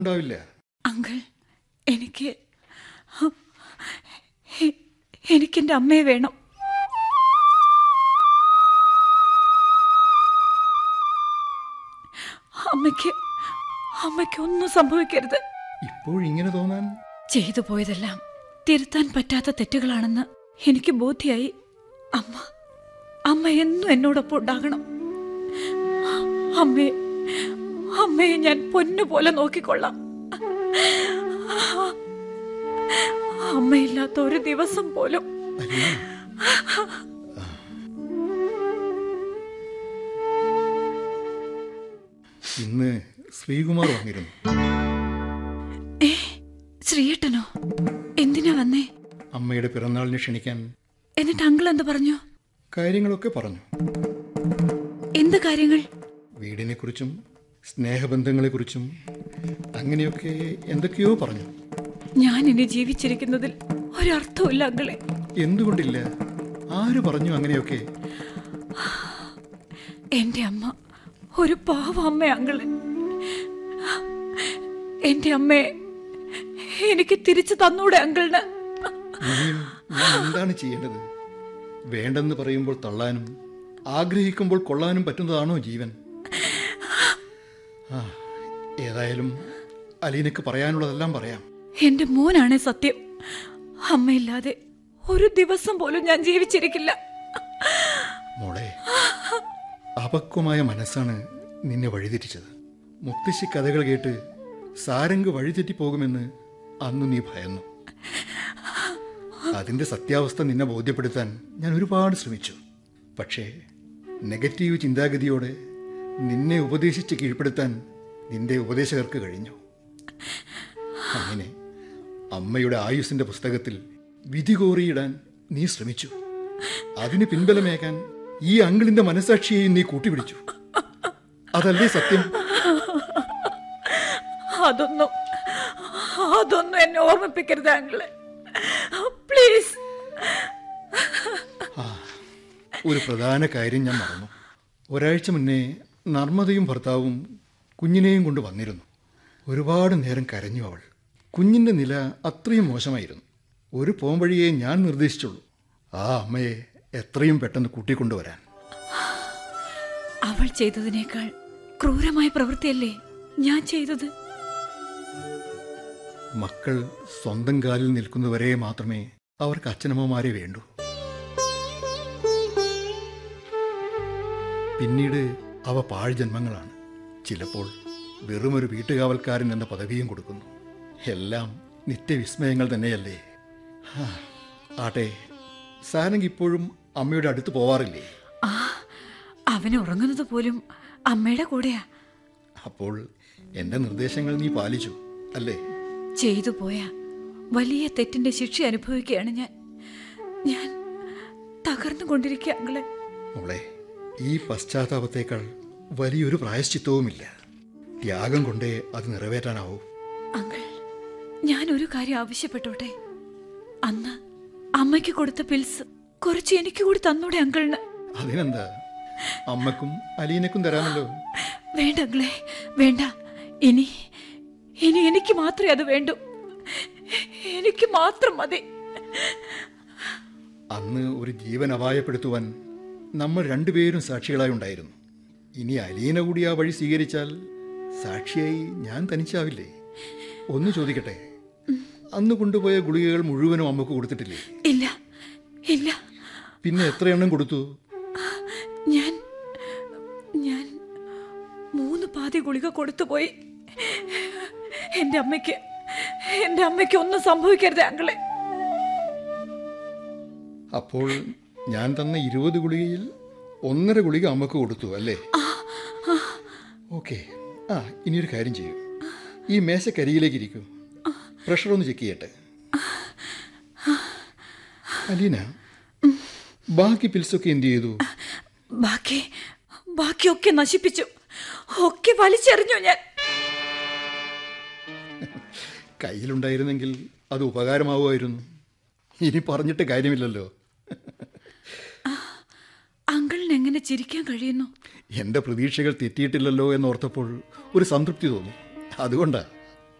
ഉണ്ടാവില്ല അങ്കിൾ എനിക്ക് എ- എനിക്കെന്റെ അമ്മയെ വേണം അമ്മയ്ക്ക് അമ്മയ്ക്ക് ഒന്നും സംഭവിക്കരുത് ഇപ്പോഴിങ്ങനെ തോന്നാൻ ചെയ്തു പോയതെല്ലാം തിരുത്താൻ പറ്റാത്ത തെറ്റുകളാണെന്ന് എനിക്ക് ബോധ്യായി അമ്മ അമ്മ എന്നും എന്നോടൊപ്പം ഉണ്ടാകണം അമ്മയെ അമ്മയെ ഞാൻ പൊന്നുപോലെ നോക്കിക്കൊള്ളാം അമ്മയില്ലാത്ത ഒരു ദിവസം പോലും അലീന ഇന്ന് ശ്രീകുമാർ വന്നിരുന്നു ഏ ശ്രീയേട്ടനോ എന്തിനാ വന്നേ അമ്മയുടെ പിറന്നാളിന് ക്ഷണിക്കാൻ എന്നിട്ട് അങ്കിൾ എന്ത് പറഞ്ഞു കാര്യങ്ങളൊക്കെ പറഞ്ഞു എന്ത് കാര്യങ്ങൾ വീടിനെക്കുറിച്ചും സ്നേഹബന്ധങ്ങളെക്കുറിച്ചും അങ്ങനെയൊക്കെ എന്തൊക്കെയോ പറഞ്ഞു ഞാൻ ഇനി ജീവിച്ചിരിക്കുന്നതിൽ ഒരർത്ഥമില്ല അങ്കിളെ എന്തുകൊണ്ടില്ല ആര് പറഞ്ഞു അങ്ങനെയൊക്കെ എന്റെ അമ്മ ഒരു പാവ അമ്മ അങ്കിള് എന്റെ അമ്മയെ എനിക്ക് തിരിച്ചു തന്നൂടെ അങ്കിളിന് ഇനിയും ഞാൻ എന്താണ് ചെയ്യേണ്ടത് വേണ്ടെന്ന് പറയുമ്പോൾ തള്ളാനും ആഗ്രഹിക്കുമ്പോൾ കൊള്ളാനും പറ്റുന്നതാണോ ജീവൻ ആ ഏതായാലും അലീനക്ക് പറയാനുള്ളതെല്ലാം പറയാം എന്റെ മോനാണ് സത്യം അമ്മയില്ലാതെ ഒരു ദിവസം പോലും ഞാൻ ജീവിച്ചിരിക്കില്ല മോളെ അപക്വമായ മനസ്സാണ് നിന്നെ വഴിതെറ്റിച്ചത് മുത്തശ്ശി കഥകൾ കേട്ട് സാരംഗ് വഴിതെറ്റി പോകുമെന്ന് അന്ന് നീ ഭയന്നു അതിന്റെ സത്യാവസ്ഥ നിന്നെ ബോധ്യപ്പെടുത്താൻ ഞാൻ ഒരുപാട് ശ്രമിച്ചു പക്ഷേ നെഗറ്റീവ് ചിന്താഗതിയോടെ നിന്നെ ഉപദേശിച്ച് കീഴ്പ്പെടുത്താൻ നിന്റെ ഉപദേശകർക്ക് കഴിഞ്ഞു അങ്ങനെ അമ്മയുടെ ആയുസിന്റെ പുസ്തകത്തിൽ വിധി കോറിയിടാൻ നീ ശ്രമിച്ചു അതിന് പിൻബലമേകാൻ ഈ അങ്കിളിന്റെ മനസാക്ഷിയെയും നീ കൂട്ടിപ്പിടിച്ചു അതല്ലേ സത്യം അതൊന്നും അതൊന്നും എന്നെ ഓർമ്മിപ്പിക്കരുത് അങ്കിള് പ്ലീസ് ഒരു പ്രധാന കാര്യം ഞാൻ മറന്നു ഒരാഴ്ച മുന്നേ നർമ്മദയും ഭർത്താവും കുഞ്ഞിനെയും കൊണ്ട് വന്നിരുന്നു ഒരുപാട് നേരം കരഞ്ഞു അവൾ കുഞ്ഞിൻ്റെ നില അത്രയും മോശമായിരുന്നു ഒരു പോംവഴിയെ ഞാൻ നിർദ്ദേശിച്ചുള്ളൂ ആ അമ്മയെ എത്രയും പെട്ടെന്ന് കൂട്ടിക്കൊണ്ടുവരാൻ അവൾ ചെയ്തതിനേക്കാൾ ക്രൂരമായ പ്രവൃത്തിയല്ലേ ഞാൻ ചെയ്തത് മക്കൾ സ്വന്തം കാലിൽ നിൽക്കുന്നവരെ മാത്രമേ അവർക്ക് അച്ഛനമ്മമാരെ വേണ്ടൂ പിന്നീട് അവ പാഴ്ജന്മങ്ങളാണ് ചിലപ്പോൾ വെറുമൊരു വീട്ടുകാവൽക്കാരൻ എന്ന പദവിയും കൊടുക്കുന്നു എല്ലാം നിത്യവിസ്മയങ്ങൾ തന്നെയല്ലേ ഹാ, ആട്ടെ സാരംഗ് ഇപ്പോഴും അമ്മയുടെ അടുത്ത് പോവാറില്ലേ ആ അവൻ ഉറങ്ങുന്നത് പോലും അമ്മയുടെ കൂടെയാ അപ്പോൾ എൻ്റെ നിർദ്ദേശങ്ങൾ നീ പാലിച്ചു അല്ലേ ചെയ്തു പോയ വലിയ തെറ്റിന്റെ ശിക്ഷ അനുഭവിക്കുകയാണ് ഞാൻ ഞാൻ തകർന്നുകൊണ്ടിരിക്കുക അങ്ങളെ മോളെ ഈ പശ്ചാത്താപത്തേക്കാൾ വലിയൊരു പ്രായശ്ചിത്തവുമില്ല ത്യാഗം കൊണ്ടേ അത് നിറവേറ്റാനാവൂ അങ്കിൾ ഞാൻ ഒരു കാര്യം ആവശ്യപ്പെട്ടോട്ടെ അന്ന് അമ്മയ്ക്ക് കൊടുത്ത പിൽസ് കുറച്ച് എനിക്ക് കൂടി തന്നൂടെ അങ്കിളിന് അതിനെന്താ അമ്മക്കും അലീനക്കും തരാമല്ലോ വേണ്ട അങ്കിളെ വേണ്ട ഇനി ഇനി എനിക്ക് മാത്രമേ അത് വേണ്ടൂ എനിക്ക് മാത്രം മതി അന്ന് ഒരു ജീവൻ അപായപ്പെടുത്തുവാൻ നമ്മൾ രണ്ടുപേരും സാക്ഷികളായി ഉണ്ടായിരുന്നു ഇനി അലീന കൂടി ആ വഴി സ്വീകരിച്ചാൽ സാക്ഷിയായി ഞാൻ തനിച്ചാവില്ലേ ഒന്ന് ചോദിക്കട്ടെ അന്ന് കൊണ്ടുപോയ ഗുളികകൾ മുഴുവനും അമ്മക്ക് കൊടുത്തിട്ടില്ലേ ഇല്ല ഇല്ല പിന്നെ എത്ര എണ്ണം കൊടുത്തു ഞാൻ ഞാൻ മൂന്ന് പാതി ഗുളിക കൊടുത്തുപോയി എന്റെ അമ്മയ്ക്ക് എന്റെ അമ്മയ്ക്ക് ഒന്നും സംഭവിക്കരുത് അങ്കിളെ അപ്പോൾ ഞാൻ തന്ന ഇരുപത് ഗുളികയിൽ ഒന്നര ഗുളിക അമ്മക്ക് കൊടുത്തു അല്ലേ ഓക്കെ ആ ഇനിയൊരു കാര്യം ചെയ്യൂ ഈ മേശക്കരിയിലേക്ക് ഇരിക്കൂ പ്രഷർ ഒന്ന് ചെക്ക് ചെയ്യട്ടെ അലീന ബാക്കി പിൽസൊക്കെ എന്ത് ചെയ്തു ബാക്കി ബാക്കിയൊക്കെ നശിപ്പിച്ചു ഒക്കെ വലിച്ചെറിഞ്ഞു ഞാൻ കയ്യിലുണ്ടായിരുന്നെങ്കിൽ അത് ഉപകാരമാവുമായിരുന്നു ഇനി പറഞ്ഞിട്ട് കാര്യമില്ലല്ലോ അങ്കിളിന് എങ്ങനെ ചിരിക്കാൻ കഴിയുന്നു എൻ്റെ പ്രതീക്ഷകൾ തെറ്റിയിട്ടില്ലല്ലോ എന്നോർത്തപ്പോൾ ഒരു സംതൃപ്തി തോന്നി അതുകൊണ്ടാ